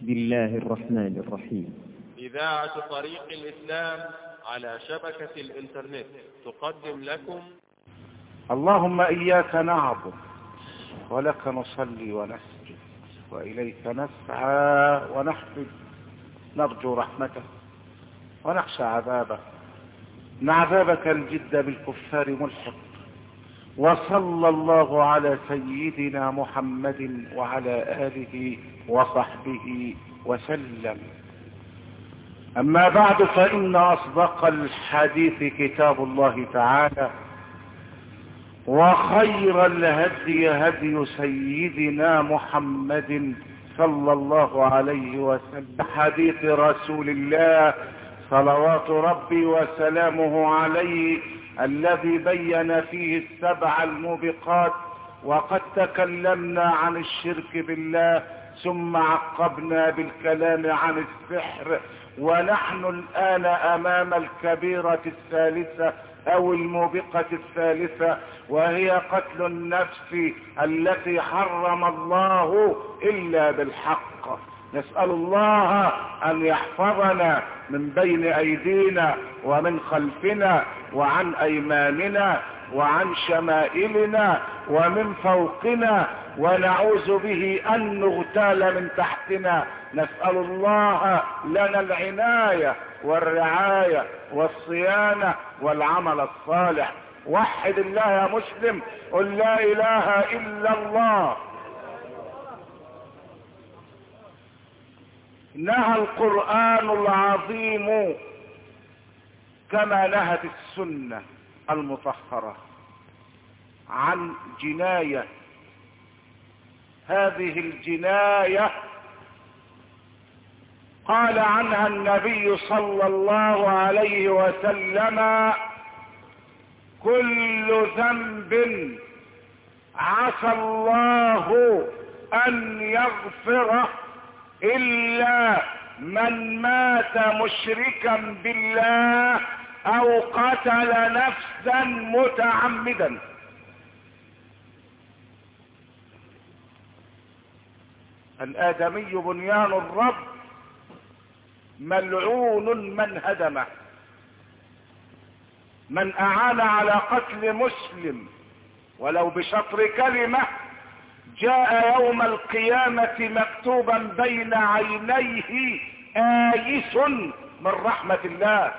بسم الله الرحمن الرحيم إذاعة طريق الإسلام على شبكة الإنترنت تقدم لكم اللهم إياك نعبد ولك نصلي ونسجد وإليك نسعى ونحفظ نرجو رحمتك ونخشى عذابك إن عذابك الجد بالكفار ملحق وصلى الله على سيدنا محمد وعلى آله وصحبه وسلم أما بعد فإن أصدق الحديث كتاب الله تعالى وخير الهدي هدي سيدنا محمد صلى الله عليه وسلم حديث رسول الله صلوات ربي وسلامه عليه الذي بين فيه السبع الموبقات وقد تكلمنا عن الشرك بالله ثم عقبنا بالكلام عن السحر ونحن الآن أمام الكبيرة الثالثة أو الموبقة الثالثة وهي قتل النفس التي حرم الله إلا بالحق نسأل الله أن يحفظنا من بين أيدينا ومن خلفنا وعن أيماننا وعن شمائلنا ومن فوقنا ونعوذ به أن نغتال من تحتنا نسأل الله لنا العناية والرعاية والصيانة والعمل الصالح وحد الله يا مسلم قل لا إله إلا الله نهى القرآن العظيم كما نهت السنة المطهرة عن جناية هذه الجناية قال عنها النبي صلى الله عليه وسلم كل ذنب عسى الله ان يغفره الا من مات مشركا بالله او قتل نفسا متعمدا الادمي بنيان الرب ملعون من هدمه من اعان على قتل مسلم ولو بشطر كلمه جاء يوم القيامة مكتوبا بين عينيه آيس من رحمة الله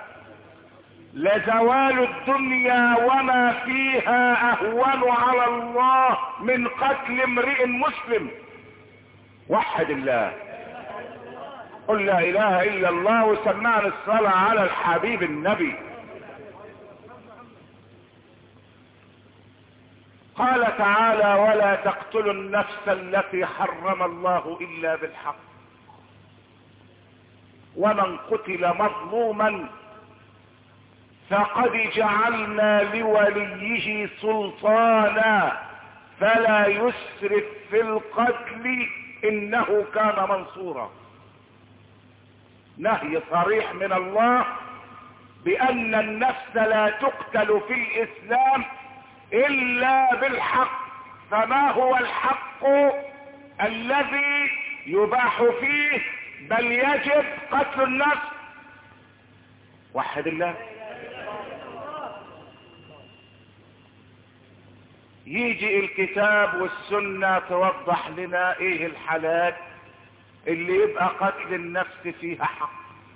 لزوال الدنيا وما فيها اهون على الله من قتل امرئ مسلم وحد الله قل لا اله الا الله وسمعنا الصلاة على الحبيب النبي قال تعالى ولا تقتلوا النفس التي حرم الله الا بالحق ومن قتل مظلوما فقد جعلنا لوليه سلطانا فلا يسرف في القتل انه كان منصورا نهي صريح من الله بان النفس لا تقتل في الاسلام الا بالحق فما هو الحق الذي يباح فيه بل يجب قتل النفس وحد الله يجي الكتاب والسنة توضح لنا ايه الحالات اللي يبقى قتل النفس فيها حق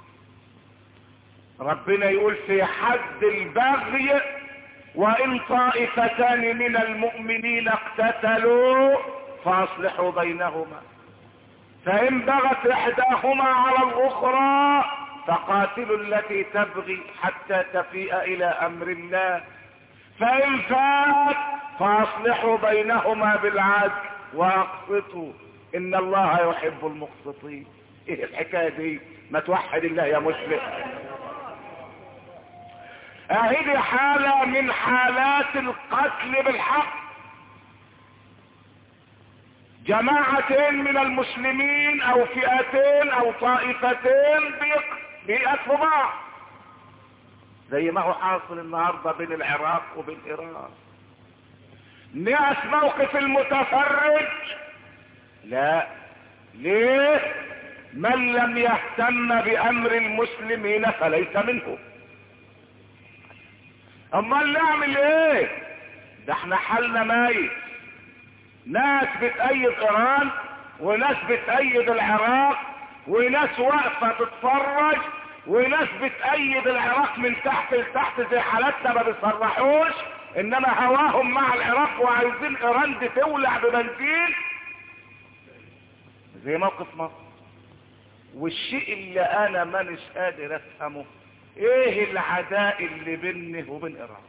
ربنا يقول في حد البغي وان طائفتان من المؤمنين اقتتلوا فاصلحوا بينهما فان بغت احداهما على الاخرى فقاتلوا التي تبغي حتى تفيء الى امر الله فان فات فاصلحوا بينهما بالعدل واقسطوا ان الله يحب المقسطين ايه الحكايه دي ما توحد الله يا مسلم اهي حالة من حالات القتل بالحق جماعتين من المسلمين او فئتين او طائفتين بيقتلوا بعض زي ما هو حاصل النهاردة بين العراق وبين ايران ناس موقف المتفرج لا ليه من لم يهتم بامر المسلمين فليس منه امال نعمل ايه ده احنا حالنا ميت ناس بتأيد ايران وناس بتأيد العراق وناس واقفة تتفرج وناس بتأيد العراق من تحت لتحت زي حالتنا ما بيصرحوش انما هواهم مع العراق وعايزين ايران دي تولع ببنزين زي موقف مصر والشيء اللي انا مانيش قادر افهمه ايه العداء اللي بيني وبين ايران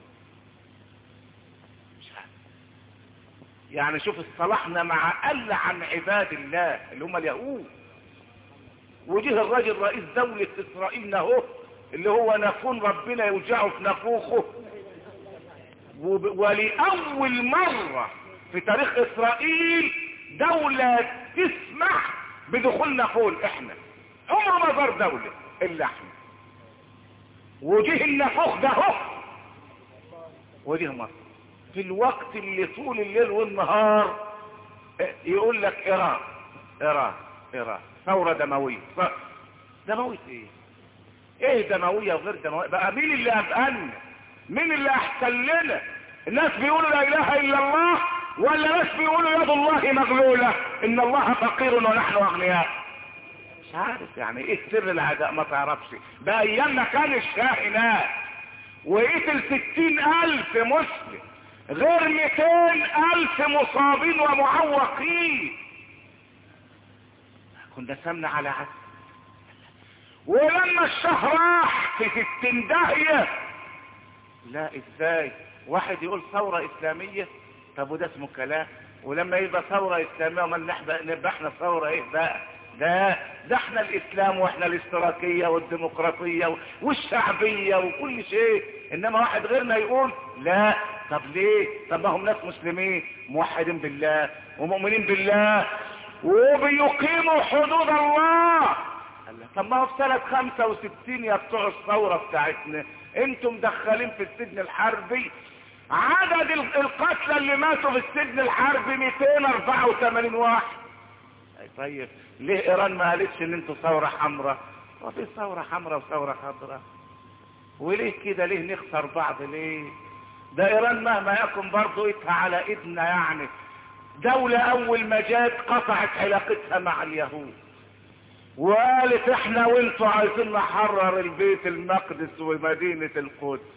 مش عارف يعني شوف اصطلحنا مع ألعن عباد الله اللي هم اليهود وجه الراجل رئيس دولة اسرائيل نهو اللي هو نافون ربنا يوجعه في نافوخه وب- ولأول مرة في تاريخ اسرائيل دولة تسمح بدخول نافون احنا عمره ما زار دولة الا احنا وجه النافوخ ده هو وجه مصر في الوقت اللي طول الليل والنهار اه، يقول لك ايران ايران ايران ثورة دموية ف- دموية ايه ايه دموية وغير دموية بقى مين اللي ابقلنا مين اللي احسن لنا الناس بيقولوا لا اله الا الله ولا ناس بيقولوا يد الله مغلولة ان الله فقير ونحن اغنياء مش عارف يعني ايه سر العداء ما تعرفش بقى ايامنا كان الشاحنات وقتل ستين الف مسلم غير ميتين الف مصابين ومعوقين كنا سمنا على عسل ولما الشهر راح في ستين داهية لا ازاي واحد يقول ثورة اسلامية طب وده اسمه كلام ولما يبقى ثورة اسلامية وما نحبق نبقى احنا ثورة ايه بقى ده ده احنا الاسلام واحنا الاشتراكية والديمقراطية والشعبية وكل شيء انما واحد غيرنا يقول لا طب ليه طب ما هم ناس مسلمين موحدين بالله ومؤمنين بالله وبيقيموا حدود الله قال لك طب ما هو في سنة 65 يا بتوع الثورة بتاعتنا انتم مدخلين في السجن الحربي عدد ال- القتلى اللي ماتوا في السجن الحربي 284 واحد أي طيب ليه ايران ما قالتش ان انتوا ثورة حمراء وفي ثورة حمراء وثورة خضراء وليه كده ليه نخسر بعض ليه ده ايران مهما يكن برضو ايدها على ايدنا يعني دولة اول ما جات قطعت علاقتها مع اليهود وقالت احنا وانتوا عايزين نحرر البيت المقدس ومدينة القدس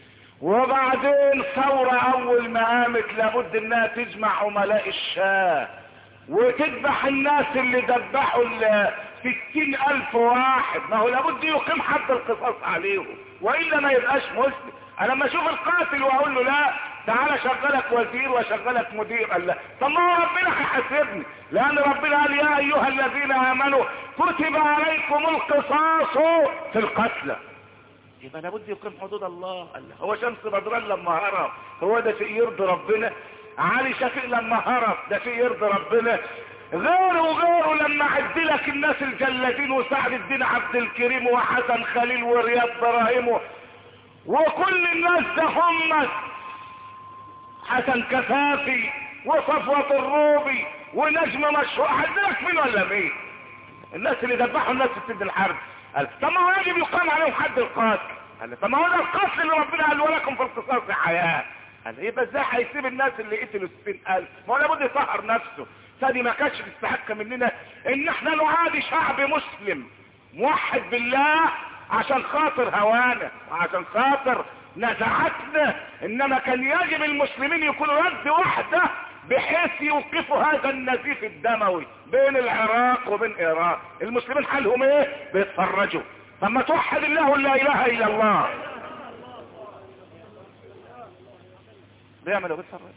وبعدين ثورة اول ما قامت لابد انها تجمع عملاء الشاه وتذبح الناس اللي ذبحوا ال ستين الف واحد ما هو لابد يقيم حد القصاص عليهم والا ما يبقاش مسلم انا لما اشوف القاتل واقول له لا تعالى شغلك وزير وشغلك مدير قال لا طب ما هو ربنا هيحاسبني لان ربنا قال يا ايها الذين امنوا كتب عليكم القصاص في القتلى يبقى لابد يقيم حدود الله قال لا. هو شمس بدران لما هرب هو ده شيء يرضي ربنا علي شفيق لما هرب ده شيء يرضي ربنا غيره وغيره لما عد لك الناس الجلادين وسعد الدين عبد الكريم وحسن خليل ورياض ابراهيم و- وكل الناس ده هم حسن كفافي وصفوة الروبي ونجم مشهور عدلك مين ولا مين الناس اللي ذبحوا الناس في سد الحرب قال طب ما هو يجب يقام عليهم حد القاتل قال طب ما هو ده القتل اللي ربنا قال ولكم في القصاص حياة قال يبقى ازاي هيسيب الناس اللي قتلوا ستين الف ما هو لابد يطهر نفسه فدي ما كانتش تستحق مننا ان احنا نعادي شعب مسلم موحد بالله عشان خاطر هوانا وعشان خاطر نزعتنا انما كان يجب المسلمين يكونوا يد واحدة بحيث يوقفوا هذا النزيف الدموي بين العراق وبين ايران المسلمين حالهم ايه بيتفرجوا فما توحد الله لا اله الا الله بيعملوا بيتفرجوا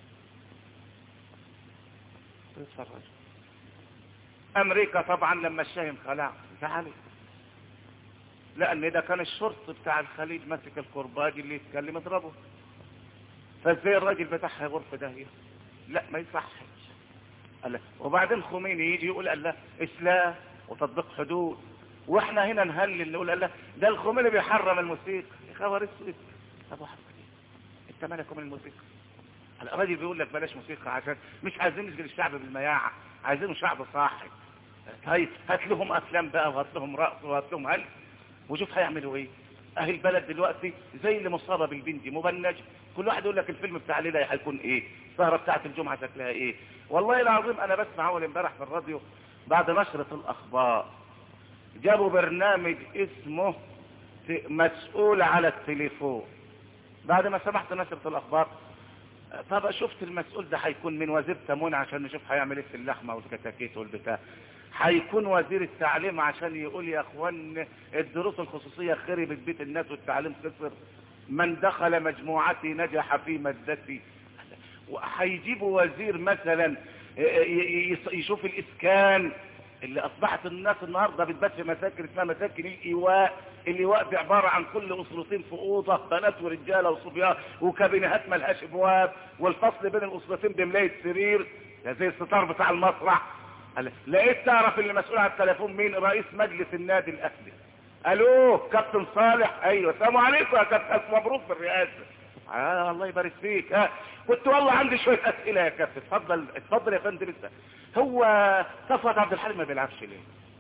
بيتفرجوا امريكا طبعا لما الشاهم خلع زعلت لان ده كان الشرط بتاع الخليج ماسك الكرباج اللي يتكلم اضربه فازاي الراجل بتاعها غرفة داهية لا ما يصحش قال لا. وبعدين خميني يجي يقول الله اسلام وتطبيق حدود واحنا هنا نهلل نقول الله ده الخميني بيحرم الموسيقى يا خبر اسود طب واحد انت مالك من الموسيقى الراجل بيقول لك بلاش موسيقى عشان مش عايزين نشغل الشعب بالمياعة عايزينه شعب صاحب طيب هات لهم افلام بقى وهات لهم رقص وهات لهم هل وشوف هيعملوا ايه اهل البلد دلوقتي زي اللي مصابه بالبنت مبنج كل واحد يقول لك الفيلم بتاع الليله هيكون ايه السهره بتاعت الجمعه شكلها ايه والله العظيم انا بسمع اول امبارح في الراديو بعد نشره الاخبار جابوا برنامج اسمه مسؤول على التليفون بعد ما سمحت نشرة الاخبار طب شفت المسؤول ده هيكون من وزير تمون عشان نشوف هيعمل ايه في اللحمه والكتاكيت والبتاع هيكون وزير التعليم عشان يقول يا اخوان الدروس الخصوصية خربت بيت الناس والتعليم خسر من دخل مجموعتي نجح في مادتي وهيجيبوا وزير مثلا يشوف الاسكان اللي اصبحت الناس النهاردة بتبات في مساكن اسمها مساكن الايواء الايواء دي عبارة عن كل اسرتين في اوضة بنات ورجالة وصبيان وكابينهات ملهاش ابواب والفصل بين الاسرتين بملاية سرير زي الستار بتاع المسرح لقيت تعرف اللي مسؤول عن التليفون مين رئيس مجلس النادي الاهلي الو كابتن صالح ايوه السلام عليكم يا كابتن مبروك بالرئاسه آه الله يبارك فيك ها كنت والله عندي شويه اسئله يا كابتن اتفضل اتفضل يا فندم انت هو صفوت عبد الحليم ما بيلعبش ليه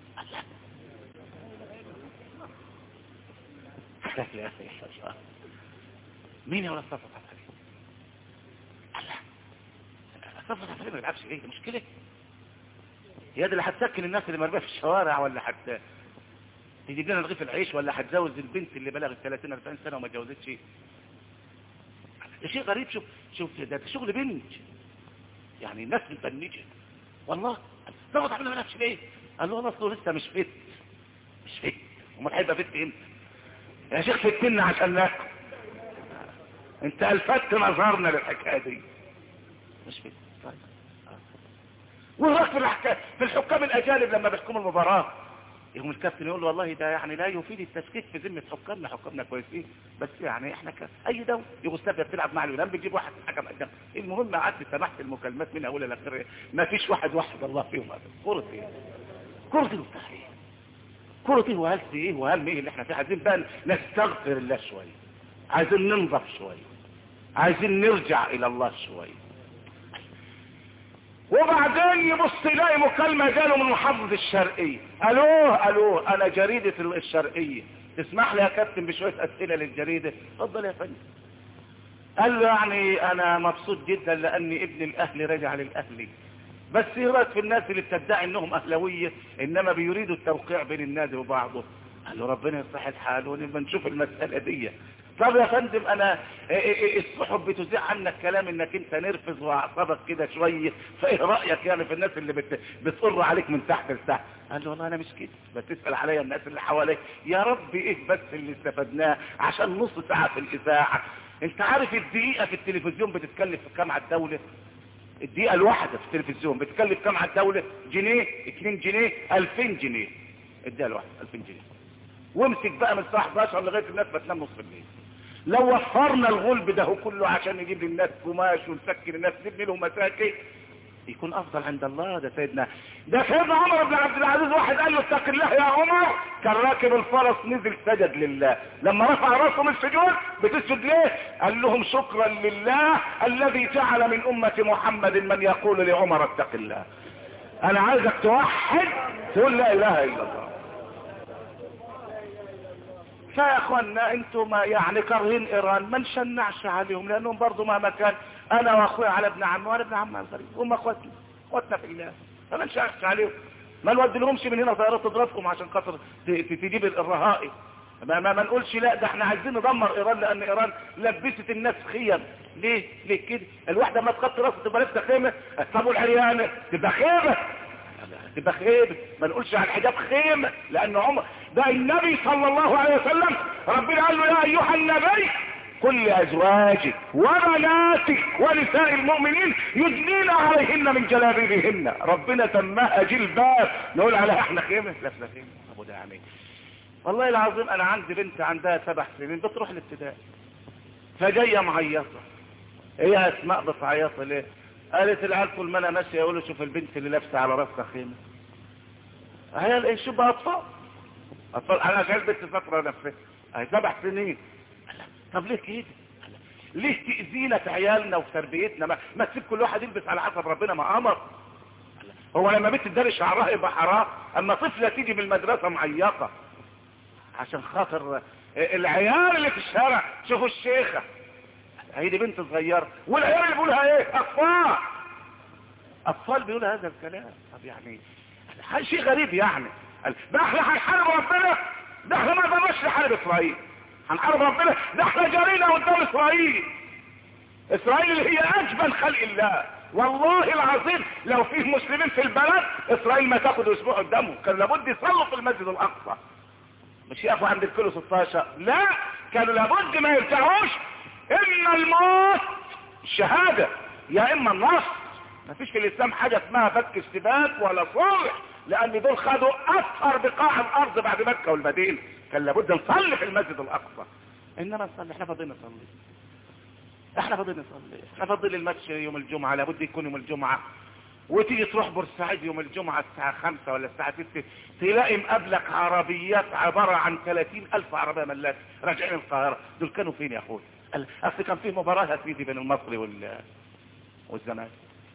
لا لا لا مين يا ولد صفوت عبد الحليم الله صفوت عبد الحليم ما بيلعبش ليه مشكله يا دي اللي هتسكن الناس اللي مرميه في الشوارع ولا حتى تجيب لنا رغيف العيش ولا هتجوز البنت اللي بلغت 30 40 سنه وما اتجوزتش ده شيء غريب شوف شوف ده, ده شغل بنت يعني الناس مبنجه والله ضغط على نفسه ليه قال له والله اصله لسه مش فت مش فت امال هيبقى فت امتى يا شيخ فتنا عشان ناكل انت الفت نظرنا للحكايه دي مش فت طيب وهناك في الحكايه في الحكام الاجانب لما بيحكموا المباراه يقوم الكابتن يقول له والله ده يعني لا يفيد التشكيك في ذمه حكامنا حكامنا كويسين بس يعني احنا ك... اي دوله يوغوسلافيا بتلعب مع اليونان بتجيب واحد حكم قدام المهم قعدت سمحت المكالمات من اولها لاخرها ما فيش واحد واحد الله فيهم كره ايه كره ايه وبتاع ايه كره ايه وهل ايه وهل ايه اللي احنا فيه عايزين بقى نستغفر الله شويه عايزين ننضف شويه عايزين نرجع الى الله شويه وبعدين يبص يلاقي مكالمة جاله من محافظ الشرقية الو الو انا جريدة الشرقية تسمح لي يا كابتن بشوية اسئلة للجريدة اتفضل يا فندم قال له يعني انا مبسوط جدا لاني ابن الاهلي رجع للاهلي بس ايه رايك في الناس اللي بتدعي انهم اهلاويه انما بيريدوا التوقيع بين النادي وبعضه قال له ربنا يصلح الحال ونبقى نشوف المسألة دي طب يا فندم انا الصحف بتذيع عنك كلام انك انت نرفز واعصابك كده شويه فايه رايك يعني في الناس اللي بت... بتقر عليك من تحت لتحت قال له والله انا مش كده بتسال عليا الناس اللي حواليك يا رب ايه بس اللي استفدناه عشان نص ساعه في الاذاعه انت عارف الدقيقه في التلفزيون بتتكلف كام على الدوله الدقيقه الواحده في التلفزيون بتكلف كام على الدوله جنيه 2 جنيه 2000 جنيه الدقيقه الواحده 2000 جنيه وامسك بقى من الساعه 11 لغايه الناس بتنام نص الليل لو وفرنا الغلب ده كله عشان نجيب للناس قماش ونسكن الناس نبني لهم مساكن يكون افضل عند الله ده سيدنا ده سيدنا عمر بن عبد العزيز واحد قال له اتق الله يا عمر كان راكب الفرس نزل سجد لله لما رفع راسه من السجود بتسجد ليه قال لهم شكرا لله الذي جعل من امة محمد من يقول لعمر اتق الله انا عايزك توحد تقول لا اله الا الله فيا اخوانا انتم يعني كارهين ايران ما نشنعش عليهم لانهم برضو مهما كان انا واخويا على ابن عمي وانا ابن عمي الغريب هم اخواتنا اخواتنا في الله فما نشنعش عليهم ما نودي لهمش من هنا طيارات تضربكم عشان خاطر تجيب الرهائي ما, ما, ما نقولش لا ده احنا عايزين ندمر ايران لان ايران لبست الناس خيم ليه ليه كده الواحده ما تخط راسها تبقى لابسه خيمه طب والعريانه تبقى خيمه تبقى خيمه ما نقولش على الحجاب خيمه لان عمر ده النبي صلى الله عليه وسلم ربنا قال له يا ايها النبي كل ازواجك وبناتك ونساء المؤمنين يدنين عليهن من جلابيبهن ربنا سماها جلباب نقول عليها احنا خيمه لابسه خيمه ابو ده عمي والله العظيم انا عندي بنت عندها سبع سنين بتروح الابتدائي فجايه معيطه هي اسماء بتعيط ليه قالت العيال طول ما انا ماشيه يقولوا شوف البنت اللي لابسه على راسها خيمه هي شوف اطفال اطفال انا جاي البنت فاكره نفسها هي سبع سنين طب ليه كده ليه تأذينا في عيالنا وفي تربيتنا ما, ما تسيب كل واحد يلبس على حسب ربنا ما امر هو لما بنت تداري شعرها يبقى حرام اما طفلة تيجي من المدرسة معيقة عشان خاطر العيال اللي في الشارع شوفوا الشيخة هي دي بنت صغيرة والعيال اللي بيقولها ايه اطفال اطفال بيقولوا هذا الكلام طب يعني هذا شيء غريب يعني ده احنا هنحارب ربنا ده احنا ما قدرناش نحارب اسرائيل هنحارب ربنا ده احنا جرينا قدام اسرائيل اسرائيل اللي هي اجمل خلق الله والله العظيم لو فيه مسلمين في البلد اسرائيل ما تاخد اسبوع قدامهم كان لابد يصلوا في المسجد الاقصى مش يقفوا عند الكيلو 16 لا كانوا لابد ما يرجعوش اما الموت الشهادة يا اما النصر ما فيش في الاسلام حاجة اسمها فك اشتباك ولا صلح لان دول خدوا اكثر بقاع الارض بعد مكة والمدينة كان لابد نصلي في المسجد الاقصى انما نصلي احنا فاضيين نصلي احنا فاضيين نصلي احنا فاضيين الماتش يوم الجمعة لابد يكون يوم الجمعة وتيجي تروح بورسعيد يوم الجمعة الساعة خمسة ولا الساعة ستة تلاقي مقابلك عربيات عبارة عن ثلاثين ألف عربية ملاك راجعين القاهرة دول كانوا فين يا أخوي أصل كان فيه مباراة يا سيدي بين المصري وال والزمالك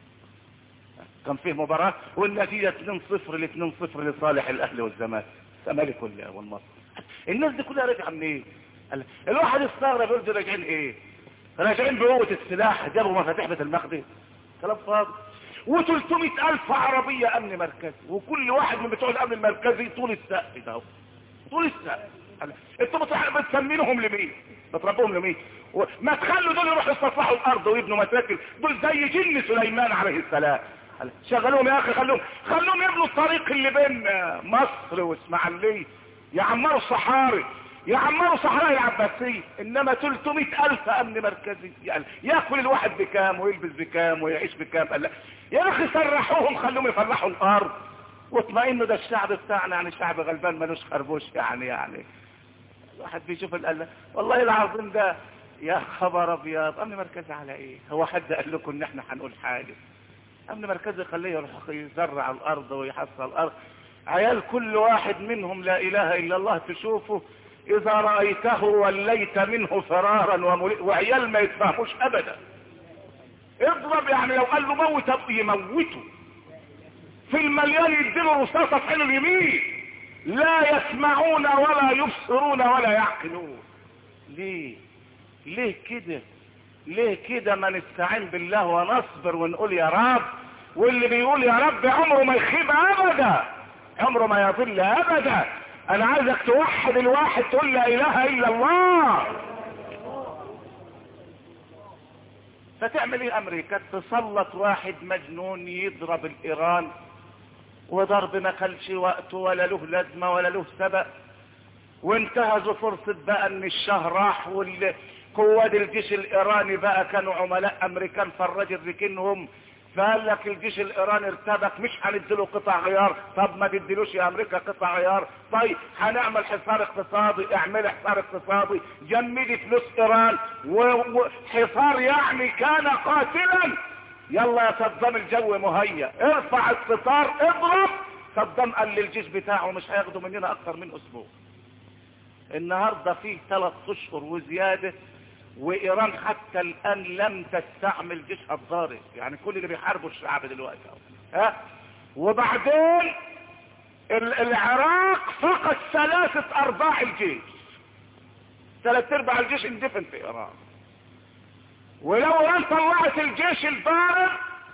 كان فيه مباراة والنتيجة 2-0 ل 2-0 لصالح الأهلي والزمالك الزمالك والمصري الناس دي كلها راجعة منين؟ إيه؟ الواحد استغرب يقول دول راجعين ايه؟ راجعين بقوة السلاح جابوا مفاتيح بيت المقدس كلام فاضي و300 ألف عربية أمن مركزي وكل واحد من بتوع الأمن المركزي طول السقف ده طول السقف انتوا بتسمينهم لمين بتربوهم لمين ما تخلوا دول يروحوا يستصلحوا الأرض ويبنوا مساكن دول زي جن سليمان عليه السلام شغلوهم يا أخي خلوهم خلوهم يبنوا الطريق اللي بين مصر واسماعيلية يعمروا الصحاري يعمروا صحراء العباسية انما 300 الف امن مركزي يعني ياكل الواحد بكام ويلبس بكام ويعيش بكام قال لا يا اخي سرحوهم خلوهم يفلحوا الارض واطمئنوا ده الشعب بتاعنا يعني شعب غلبان ملوش خربوش يعني يعني الواحد بيشوف القلة والله العظيم ده يا خبر ابيض امن مركزي على ايه هو حد قال لكم ان احنا هنقول حاجة امن مركزي خليه يروح يزرع الارض ويحصل الارض عيال كل واحد منهم لا اله الا الله تشوفه اذا رأيته وليت منه فرارا ومل... وعيال ما يتفهموش ابدا اضرب يعني لو قال له موت يموته في المليان يديله رصاصة في عين اليمين لا يسمعون ولا يبصرون ولا يعقلون ليه ليه كده ليه كده ما نستعين بالله ونصبر ونقول يا رب واللي بيقول يا رب عمره ما يخيب ابدا عمره ما يضل ابدا انا عايزك توحد الواحد تقول لا اله الا الله فتعمل ايه امريكا تسلط واحد مجنون يضرب الايران وضرب ما خلش وقته ولا له لازمة ولا له سبب وانتهزوا فرصة بقى ان الشهر راح والقواد الجيش الايراني بقى كانوا عملاء امريكان فالراجل ركنهم فقال لك الجيش الايراني ارتبك مش هنديله قطع غيار طب ما تديلوش يا امريكا قطع غيار طيب هنعمل حصار اقتصادي اعمل حصار اقتصادي جمدي فلوس ايران وحصار يعني كان قاتلا يلا يا صدام الجو مهيأ ارفع الستار اضرب صدام قال للجيش بتاعه مش هياخدوا مننا اكتر من اسبوع النهاردة فيه ثلاث اشهر وزيادة وايران حتى الان لم تستعمل جيشها الضارب يعني كل اللي بيحاربوا الشعب دلوقتي ها وبعدين العراق فقد ثلاثة ارباع الجيش ثلاث ارباع الجيش اندفن في ايران ولو ايران طلعت الجيش البارد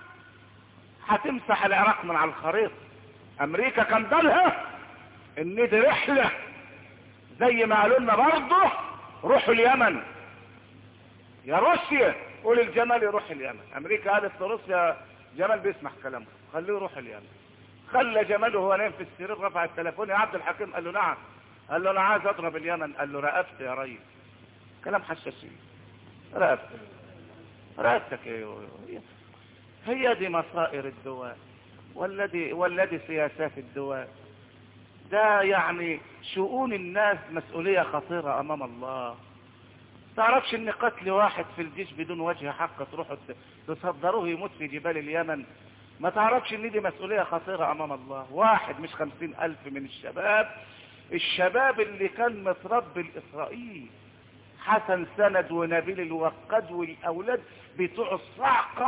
هتمسح العراق من على الخريطة امريكا كان ضلها ان دي رحلة زي ما قالوا لنا برضه روحوا اليمن يا روسيا قول الجمال يروح اليمن امريكا قالت لروسيا جمال بيسمع كلامه خليه يروح اليمن خلى جمال وهو نايم في السرير رفع التليفون يا عبد الحكيم قال له نعم قال له انا عايز اضرب اليمن قال له رقبت يا ريس كلام حشاشين رقبت رقبتك ايه هي دي مصائر الدول والذي والذي سياسات الدول ده يعني شؤون الناس مسؤولية خطيرة امام الله تعرفش ان قتل واحد في الجيش بدون وجه حق تروحوا تصدروه يموت في جبال اليمن ما تعرفش ان دي مسؤولية خطيرة امام الله واحد مش خمسين الف من الشباب الشباب اللي كان متربي الاسرائيل حسن سند ونبيل الوقد والاولاد بتوع الصعقة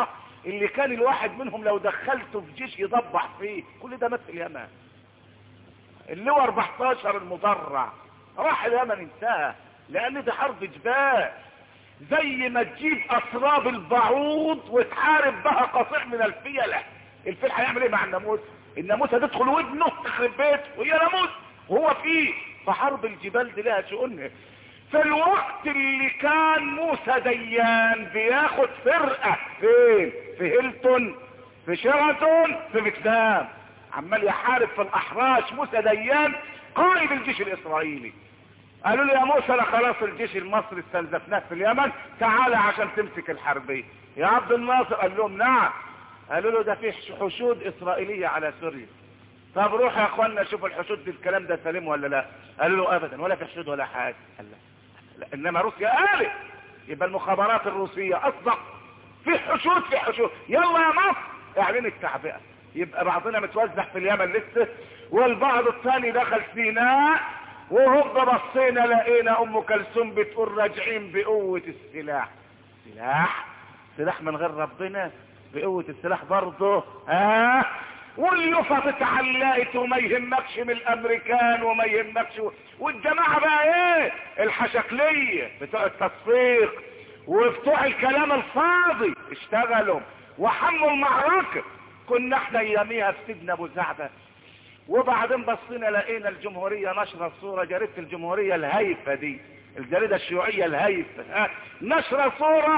اللي كان الواحد منهم لو دخلته في جيش يضبح فيه كل ده مات في اليمن اللواء 14 المدرع راح اليمن انتهى لان ده حرب جبال زي ما تجيب اسراب البعوض وتحارب بها قطيع من الفيلة الفيل هيعمل ايه مع الناموس الناموس هتدخل ودنه تخرب بيته وهي ناموس وهو فيه فحرب الجبال دي لها شؤونها في الوقت اللي كان موسى ديان بياخد فرقة فين في هيلتون في شيراتون في فيتنام عمال يحارب في الاحراش موسى ديان قائد الجيش الاسرائيلي قالوا له يا موسى انا خلاص الجيش المصري استنزفناه في اليمن تعالى عشان تمسك الحربية يا عبد الناصر قال لهم نعم قالوا له ده في حشود اسرائيلية على سوريا طب روح يا اخوانا شوف الحشود دي الكلام ده سليم ولا لا قالوا له ابدا ولا في حشود ولا حاجة قال لا. لا انما روسيا قالت يبقى المخابرات الروسية اصدق في حشود في حشود يلا يا مصر اعلن التعبئة يبقى بعضنا متوزع في اليمن لسه والبعض الثاني دخل سيناء وهوب بصينا لقينا ام كلثوم بتقول راجعين بقوة السلاح سلاح سلاح من غير ربنا بقوة السلاح برضه ها آه؟ واليوفا اتعلقت وما يهمكش من الامريكان وما يهمكش و... والجماعة بقى ايه الحشكلية بتوع التصفيق وبتوع الكلام الفاضي اشتغلوا وحموا المعركة كنا احنا اياميها في سجن ابو زعبة وبعدين بصينا لقينا الجمهورية نشرة صورة جريدة الجمهورية الهايفة دي الجريدة الشيوعية الهايفة ها نشرة صورة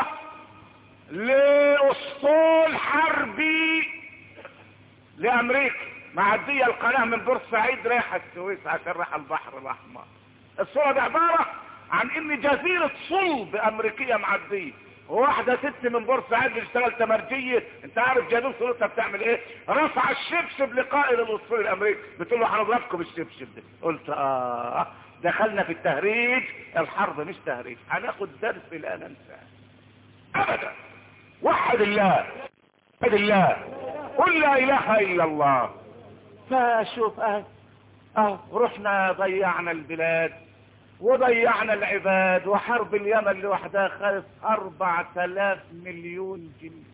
لأسطول حربي لأمريكا معدية القناة من بورسعيد رايحة السويس عشان رايحة البحر الأحمر الصورة دي عبارة عن ان جزيرة صلب امريكية معدية واحدة ست من بورسعيد بتشتغل تمرجية انت عارف جدول صورتها بتعمل ايه رفع الشبشب لقائد الاسطول الامريكي بتقول له هنضربكم بالشبشب ده قلت اه دخلنا في التهريج الحرب مش تهريج هناخد درس لا ننسى ابدا وحد الله وحد الله قل لا اله الا الله فشوف اه اه رحنا ضيعنا البلاد وضيعنا العباد وحرب اليمن لوحدها خلص اربع تلاف مليون جنيه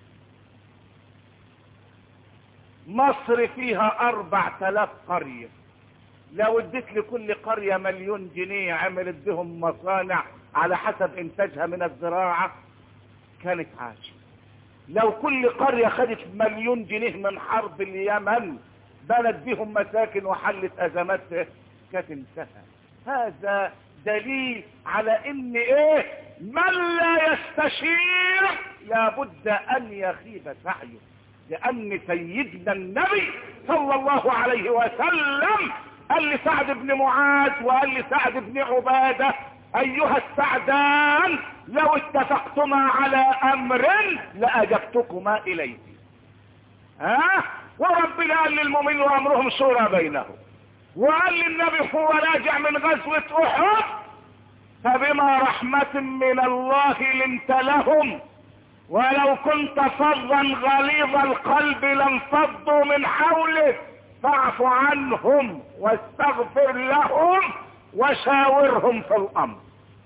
مصر فيها اربع تلاف قرية لو اديت لكل قرية مليون جنيه عملت بهم مصانع على حسب انتاجها من الزراعة كانت عاشة لو كل قرية خدت مليون جنيه من حرب اليمن بنت بهم مساكن وحلت ازماتها كانت انتهى هذا دليل على ان ايه من لا يستشير لابد ان يخيب سعيه لان سيدنا النبي صلى الله عليه وسلم قال لسعد بن معاذ وقال لسعد بن عبادة ايها السعدان لو اتفقتما على امر لاجبتكما اليه ها وربنا قال للمؤمن وامرهم شورى بينهم وقال للنبي هو راجع من غزوة احد فبما رحمة من الله لنت لهم ولو كنت فظا غليظ القلب لانفضوا من حولك فاعف عنهم واستغفر لهم وشاورهم في الامر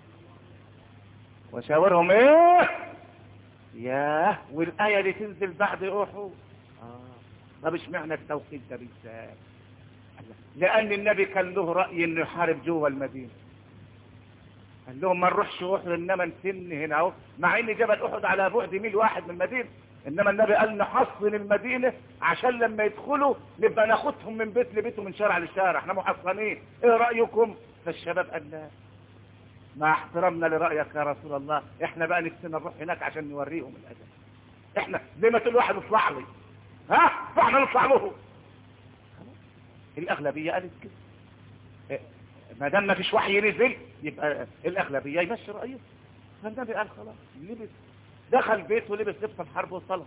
وشاورهم ايه ياه والايه اللي تنزل بعد احد اه طب اشمعنى التوقيت ده بالذات لان النبي كان له رأي انه يحارب جوه المدينة قال لهم ما نروحش احد انما نسن هنا اهو مع ان جبل احد على بعد ميل واحد من المدينة انما النبي قال نحصن المدينة عشان لما يدخلوا نبقى ناخدهم من بيت لبيت ومن شارع لشارع احنا محصنين ايه رأيكم فالشباب قال لا مع احترامنا لرأيك يا رسول الله احنا بقى نفسنا نروح هناك عشان نوريهم الادب احنا زي ما تقول واحد اطلع لي ها فاحنا نطلع له الأغلبية قالت كده ما دام ما فيش وحي نزل يبقى الأغلبية يمشي رأيه فالنبي قال خلاص لبس دخل بيته ولبس لبس الحرب وصلى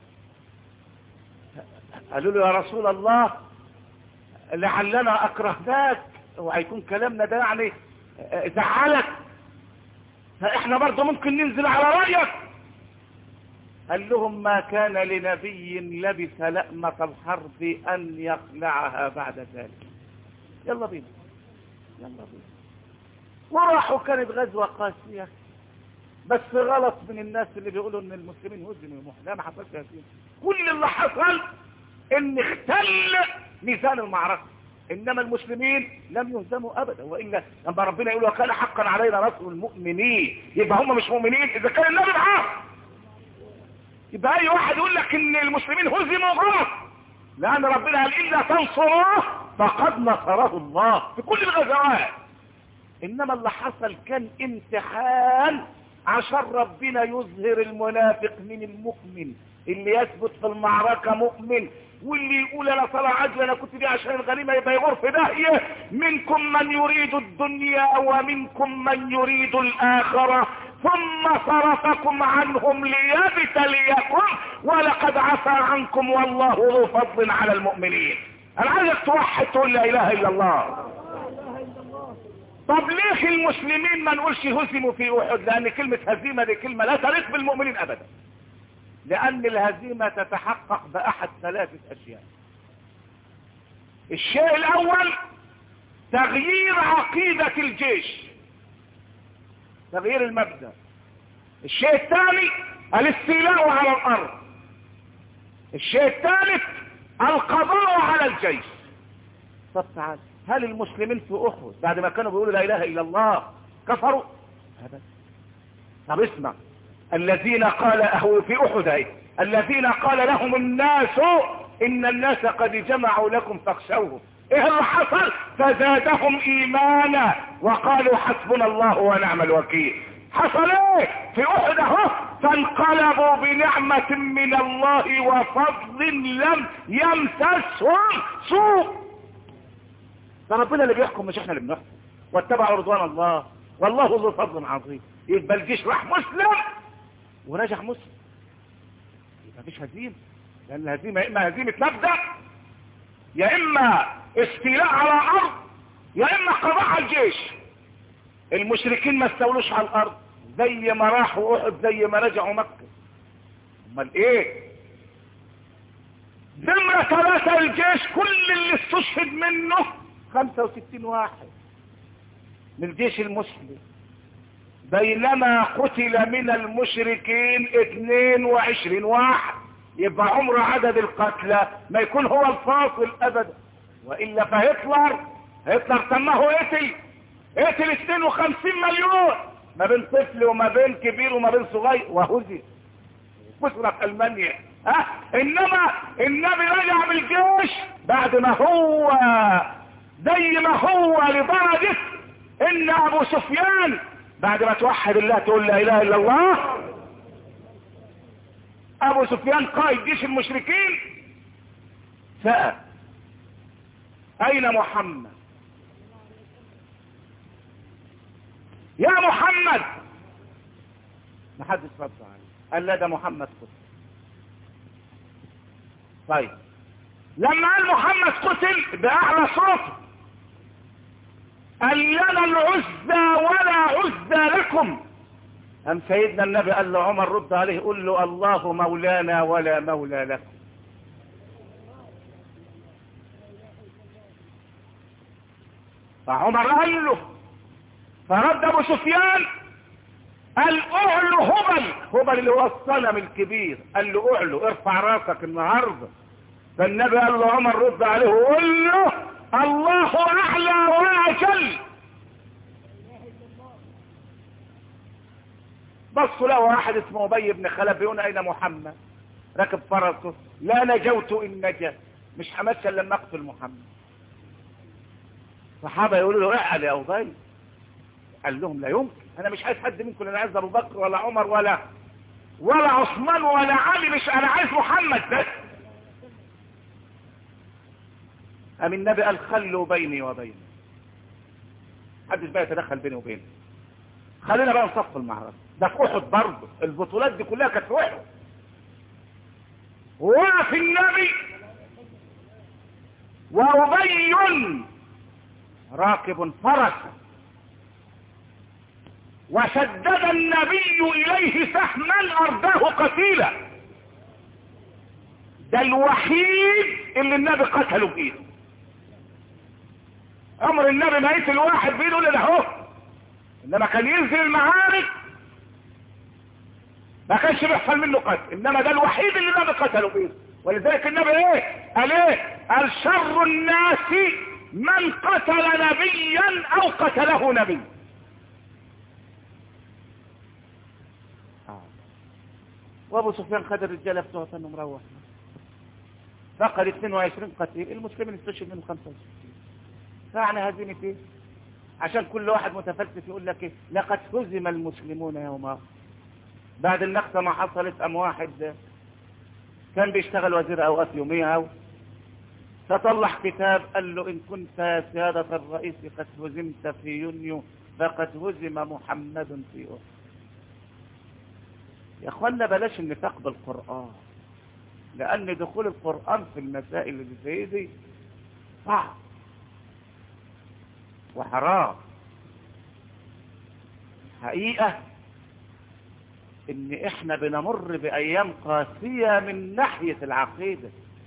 قالوا له يا رسول الله لعلنا أكرهناك وهيكون كلامنا ده يعني زعلك فإحنا برضه ممكن ننزل على رأيك قال لهم ما كان لنبي لبس لأمة الحرب أن يخلعها بعد ذلك يلا بينا يلا بينا وراحوا كانت غزوة قاسية بس غلط من الناس اللي بيقولوا ان المسلمين هزموا لا ما حصلش هزيمة كل اللي حصل ان اختل ميزان المعركة انما المسلمين لم يهزموا ابدا والا لما ربنا يقول وكان حقا علينا نصر المؤمنين يبقى هم مش مؤمنين اذا كان النبي معاهم يبقى اي واحد يقول لك ان المسلمين هزموا غلط لان ربنا قال الا تنصروه فقد نصره الله في كل الغزوات انما اللي حصل كان امتحان عشان ربنا يظهر المنافق من المؤمن اللي يثبت في المعركة مؤمن واللي يقول انا طلع عجل انا كنت دي عشان الغنيمة يبقى يغور في داهية منكم من يريد الدنيا ومنكم من يريد الاخرة ثم صرفكم عنهم ليبتليكم ولقد عفى عنكم والله ذو فضل على المؤمنين انا عايزك توحد تقول لا اله الا الله طب ليه المسلمين ما نقولش هزموا في احد لان كلمة هزيمة دي كلمة لا تليق بالمؤمنين ابدا لان الهزيمة تتحقق باحد ثلاثة اشياء الشيء الاول تغيير عقيدة الجيش تغيير المبدأ الشيء الثاني الاستيلاء على الارض الشيء الثالث القضاء على الجيش طب تعال هل المسلمين في اخوة بعد ما كانوا بيقولوا لا اله الا الله كفروا ابدا طب اسمع الذين قال اهو في احد اهي الذين قال لهم الناس ان الناس قد جمعوا لكم فاخشوهم ايه اللي حصل فزادهم ايمانا وقالوا حسبنا الله ونعم الوكيل حصل ايه في احد اهو فانقلبوا بنعمة من الله وفضل لم يمسسهم سوء ده ربنا اللي بيحكم مش احنا اللي بنحكم واتبعوا رضوان الله والله ذو فضل عظيم يبقى الجيش راح مسلم ونجح مسلم يبقى مفيش هزيمه لان الهزيمه يا اما هزيمه مبدا يا اما استيلاء على ارض يا اما قضاء على الجيش المشركين ما استولوش على الارض زي ما راحوا احد زي ما رجعوا مكه امال ايه نمرة ثلاثة الجيش كل اللي استشهد منه 65 واحد من الجيش المسلم بينما قتل من المشركين 22 واحد يبقى عمر عدد القتلى ما يكون هو الفاصل ابدا والا فهتلر هتلر سماه قتل قتل 52 مليون ما بين طفل وما بين كبير وما بين صغير وهزم كسرة في المانيا ها انما النبي رجع بالجيش بعد ما هو زي ما هو لدرجة ان ابو سفيان بعد ما توحد الله تقول لا اله الا الله ابو سفيان قائد جيش المشركين سأل اين محمد يا محمد ما حدش رد عليه قال لا ده محمد قتل طيب لما قال محمد قتل بأعلى صوت قال لنا العزى ولا عزى لكم أم سيدنا النبي قال له عمر رد عليه قل له الله مولانا ولا مولى لكم فعمر قال له فرد ابو سفيان قال اعلو هبل هبل اللي هو الصنم الكبير قال له اعلو ارفع راسك النهارده فالنبي قال له عمر رد عليه وقول له الله اعلى واجل بصوا له واحد اسمه ابي بن خلف بيقول اين محمد راكب فرسه لا نجوت ان نجا مش همشى الا لما اقتل محمد صحابه يقولوا له اعلى يا ابي قال لهم لا يمكن انا مش عايز حد منكم انا عايز ابو بكر ولا عمر ولا ولا عثمان ولا علي مش انا عايز محمد بس قام النبي قال خلوا بيني وبينه محدش بقى يتدخل بيني وبينه خلينا بقى نصف المعركه ده في احد برضه البطولات دي كلها كانت في احد وقف النبي وابي راكب فرسا وشدد النبي اليه سهما ارداه قتيلا ده الوحيد اللي النبي قتله بايده امر النبي ما يقتل واحد بايده الا ده هو انما كان ينزل المعارك ما كانش بيحصل منه قتل انما ده الوحيد اللي النبي قتله فيه ولذلك النبي ايه قال ايه قال شر الناس من قتل نبيا او قتله نبي وابو سفيان خد الرجاله بتوعه انه مروح فقد 22 قتيل المسلمين استشهد منهم 25 فعني هزيمه ايه عشان كل واحد متفلسف يقول لك ايه لقد هزم المسلمون يوم بعد النقطة ما حصلت ام واحد كان بيشتغل وزير اوقات يوميها فطلع كتاب قال له ان كنت يا سيادة الرئيس قد هزمت في يونيو فقد هزم محمد في أحد يا اخوانا بلاش النفاق بالقرآن لان دخول القرآن في المسائل اللي زي دي صعب وحرام حقيقة ان احنا بنمر بايام قاسية من ناحية العقيدة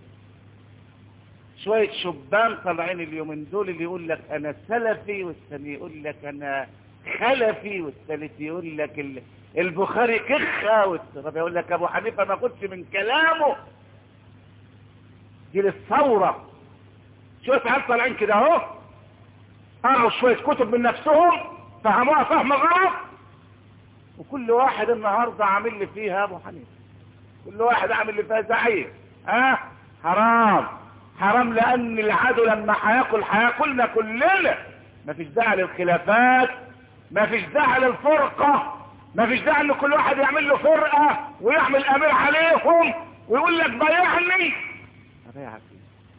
شوية شبان طالعين اليومين دول اللي يقول لك انا سلفي والثاني يقول لك انا خلفي والثالث يقول لك ال- البخاري كخة والرابع يقول لك ابو حنيفة ما قلتش من كلامه دي للثورة شوية عيال طالعين كده اهو قرأوا شوية كتب من نفسهم فهموها فهم غلط وكل واحد النهاردة عامل لي فيها ابو حنيفة كل واحد عامل لي فيها زعيم ها حرام حرام لان العدو لما هياكل هياكلنا كلنا مفيش داعي للخلافات مفيش داعي للفرقة مفيش داعي ان كل واحد يعمل له فرقة ويعمل امير عليهم ويقول لك بايعني ابايعك إيه؟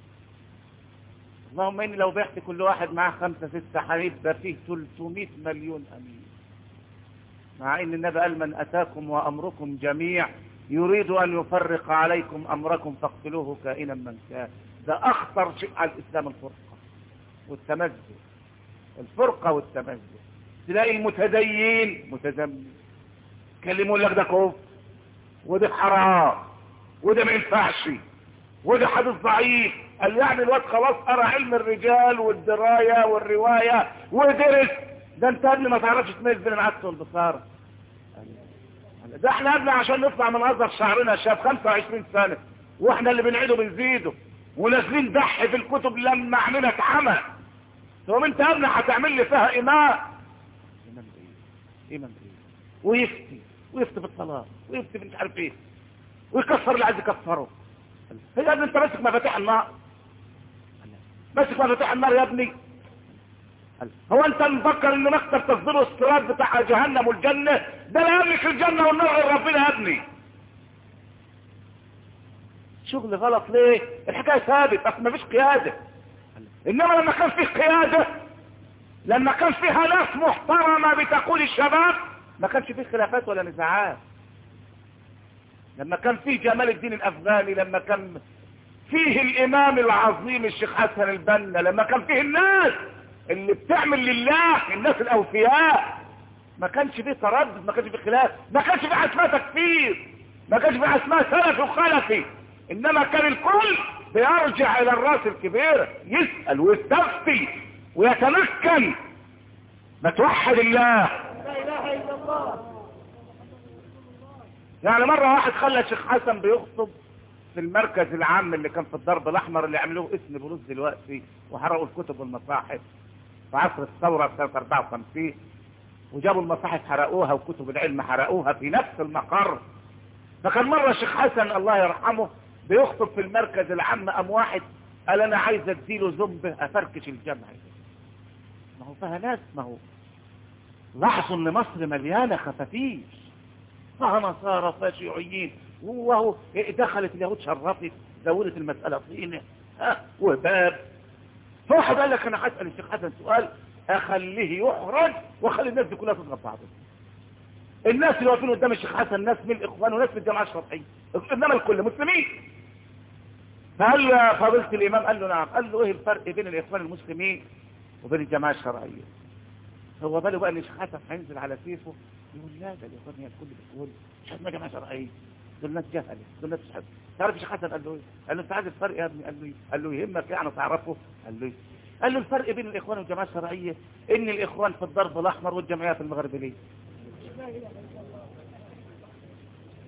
اللهم اني لو بعت كل واحد معاه خمسة ستة هيبقى فيه 300 مليون امين مع ان النبي قال من اتاكم وامركم جميع يريد ان يفرق عليكم امركم فاقتلوه كائنا من كان ده اخطر شيء على الاسلام الفرقة والتمزق الفرقة والتمزق تلاقي المتدين متزمت كلموا لك ده كفر وده حرام وده ما ينفعش وده حديث ضعيف قال يعني الواد خلاص قرا علم الرجال والدراية والرواية ودرس ده انت قبل ما تعرفش تميز بين العدس والبصارة ده احنا قبل عشان نطلع من اصغر شعرنا شاب 25 سنة واحنا اللي بنعيده بنزيده ونازلين دح في الكتب لما عملنا اتعمى ثم انت قبل هتعمل لي فيها اماء امام ايه امام ايه ويفتي ويفتي في الصلاة ويفتي في مش عارف ايه ويكفر اللي عايز يكفره هي يا ابني انت ماسك مفاتيح النار ماسك مفاتيح النار يا ابني هو انت مفكر ان مكتب تصدير الصراط بتاع جهنم والجنة ده لا يملك الجنة والنار غير ربنا يا ابني شغل غلط ليه الحكاية ثابت اصل مفيش قيادة انما لما كان فيه قيادة لما كان فيها ناس محترمة بتقول الشباب ما كانش فيه خلافات ولا نزاعات لما كان فيه جمال الدين الافغاني لما كان فيه الامام العظيم الشيخ حسن البنا لما كان فيه الناس اللي بتعمل لله الناس الاوفياء ما كانش فيه تردد ما كانش فيه خلاف ما كانش فيه حاجه اسمها تكفير ما كانش فيه حاجه اسمها سلفي وخلفي انما كان الكل بيرجع الى الراس الكبير يسأل ويستفتي ويتمكن ما توحد الله يعني مرة واحد خلى الشيخ حسن بيخطب في المركز العام اللي كان في الضرب الاحمر اللي عملوه اسم بروز دلوقتي وحرقوا الكتب والمصاحف في عصر الثورة في سنة 54 وجابوا المصاحف حرقوها وكتب العلم حرقوها في نفس المقر فكان مرة الشيخ حسن الله يرحمه بيخطب في المركز العام ام واحد قال انا عايز اديله ذنبه افركش الجمع ما هو فيها ناس ما هو لاحظوا ان مصر مليانة خفافيش فيها نصارى فيها شيوعيين وهو دخلت اليهود شرفت زودت المسألة طينة ها وباب فواحد قال لك انا هسأل الشيخ حسن سؤال اخليه يحرج واخلي الناس دي كلها تضرب بعضها الناس اللي واقفين قدام الشيخ حسن ناس من الاخوان وناس من الجماعه الشرعيه انما الكل مسلمين فقال له فضيله الامام قال له نعم قال له ايه الفرق بين الاخوان المسلمين وبين الجماعه الشرعيه هو باله بقى ان الشيخ حسن هينزل على سيفه يقول لا ده الاخوان هي الكل بتقول مش اسمها جماعه شرعيه دول ناس جهله دول ناس مش حد تعرف الشيخ حسن قال له ايه قال له انت عايز الفرق يا ابني قال له إيه؟ قال له يهمك يعني تعرفه قال له إيه؟ قال له الفرق بين الاخوان والجماعه الشرعيه ان الاخوان في الضرب الاحمر والجمعيه في المغربيه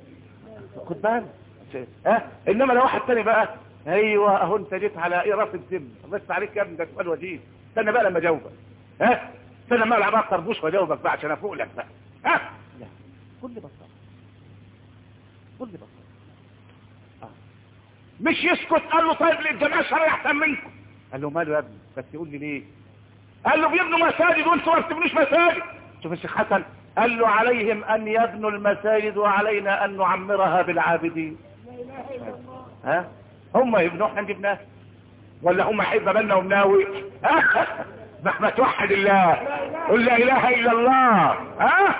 خد بالك ها انما لو واحد تاني بقى ايوه اهو انت جيت على ايه راس الدم بس عليك يا ابني ده سؤال وجيه استنى بقى لما اجاوبك ها استنى ما العب بقى طربوش واجاوبك بقى عشان افوق لك بقى ها لا كل بساطه كل بساطه آه. مش يسكت قال له طيب الجماعه الشرعيه احسن منكم قال له ماله يا ابني بس يقول لي ليه قال له بيبنوا مساجد وانتوا ما بتبنوش مساجد شوف الشيخ حسن قال له عليهم ان يبنوا المساجد وعلينا ان نعمرها بالعابدين ها هم يبنوا احنا نجيبناها ولا هم يحب بالنا ومناوي ما توحد الله قل لا اله الا الله ها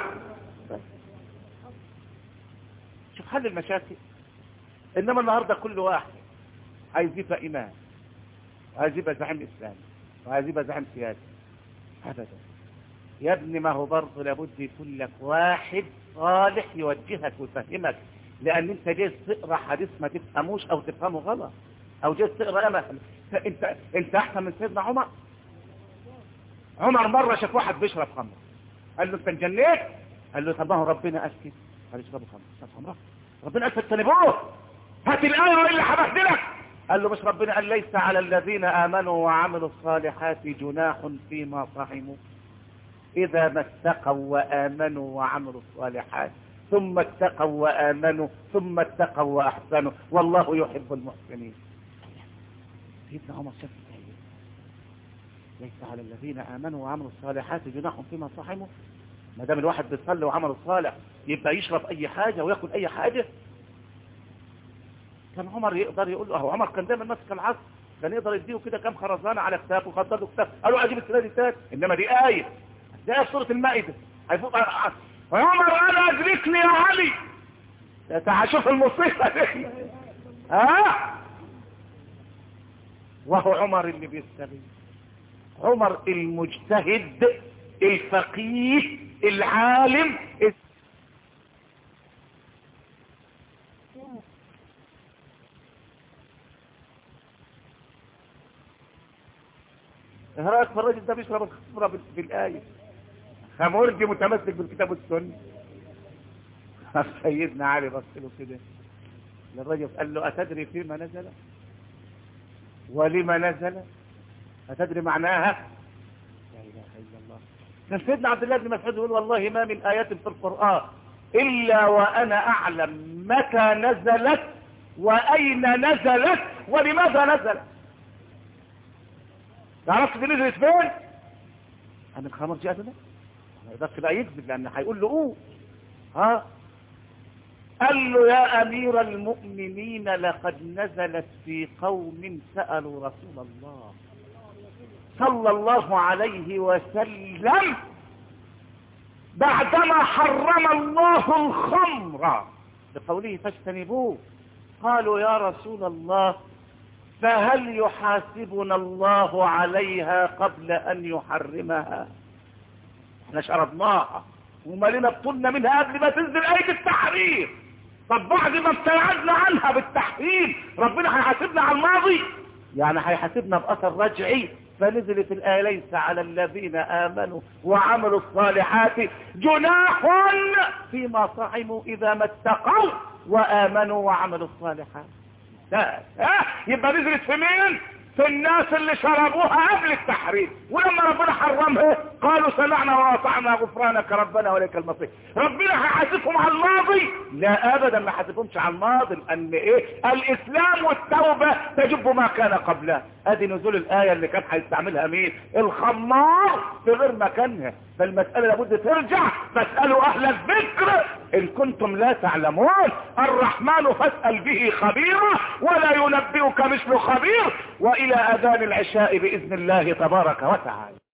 شوف حل المشاكل انما النهارده كل واحد عايز يبقى امام عايز يبقى زعيم اسلامي وعايز يبقى زعيم سياسي ابدا يا ابني ما هو برضه لابد يكون لك واحد صالح يوجهك ويفهمك لان انت جاي تقرا حديث ما تفهموش او تفهمه غلط او جاي تقرا انا انت انت احسن من سيدنا عمر عمر مره شاف واحد بيشرب خمر قال له انت انجنيت قال له طب ما هو ربنا قال كده قال اشربوا خمر اشرب خمره ربنا قال فاجتنبوه هات الايه والا هبهدلك قال له مش ربنا قال ليس على الذين امنوا وعملوا الصالحات جناح فيما طعموا اذا ما اتقوا وامنوا وعملوا الصالحات ثم اتقوا وامنوا ثم اتقوا واحسنوا والله يحب المحسنين سيدنا عمر شاف الآية. ليس على الذين امنوا وعملوا الصالحات جناح فيما صحموا ما دام الواحد بيصلي وعمل الصالح يبقى يشرب اي حاجه وياكل اي حاجه كان عمر يقدر يقول له هو عمر كان دايما ماسك العصر كان يقدر يديه كده كام خرزانه على كتاب وخطط له كتاب قالوا اجيب السنه دي تاني انما دي ايه دي ايه في سوره المائده هيفوق عمر قال ادركني يا علي تعال شوف المصيبه دي ها وهو عمر اللي بيستغيث عمر المجتهد الفقيه العالم ايه رايك في الراجل ده بيشرب الخمره بال- بالايه خمرجي متمسك بالكتاب والسنه سيدنا علي بص له كده للرجل قال له اتدري فيما نزل ولما نزل أتدري معناها لا إله إلا الله كان سيدنا عبد الله بن مسعود يقول والله ما من آيات في القرآن إلا وأنا أعلم متى نزلت وأين نزلت ولماذا نزلت تعرفت دي نزلت فين؟ أنا الخمر جاء ده ما يقدرش بقى يكذب لأن هيقول له قول ها قال له يا أمير المؤمنين لقد نزلت في قوم سألوا رسول الله صلى الله عليه وسلم بعدما حرم الله الخمر بقوله فاجتنبوه قالوا يا رسول الله فهل يحاسبنا الله عليها قبل أن يحرمها احنا شربناها ومالنا بطولنا منها قبل ما تنزل آية التحريم طب بعد ما ابتعدنا عنها بالتحريم ربنا هيحاسبنا على الماضي يعني هيحاسبنا بأثر رجعي فنزلت الآية ليس على الذين آمنوا وعملوا الصالحات جناح فيما طعموا إذا ما اتقوا وآمنوا وعملوا الصالحات لا ها يبقى نزلت في مين في الناس اللي شربوها قبل التحريم ولما ربنا حرمها قالوا سمعنا واطعنا غفرانك ربنا وليك المصير ربنا هيحاسبهم على الماضي لا ابدا ما حاسبهمش على الماضي لان ايه الاسلام والتوبه تجب ما كان قبلها ادي نزول الايه اللي كان هيستعملها مين الخمار في غير مكانها فالمساله لابد ترجع فاسالوا اهل الذكر ان كنتم لا تعلمون الرحمن فاسال به خبيرا ولا ينبئك مثل خبير والى اذان العشاء باذن الله تبارك وتعالى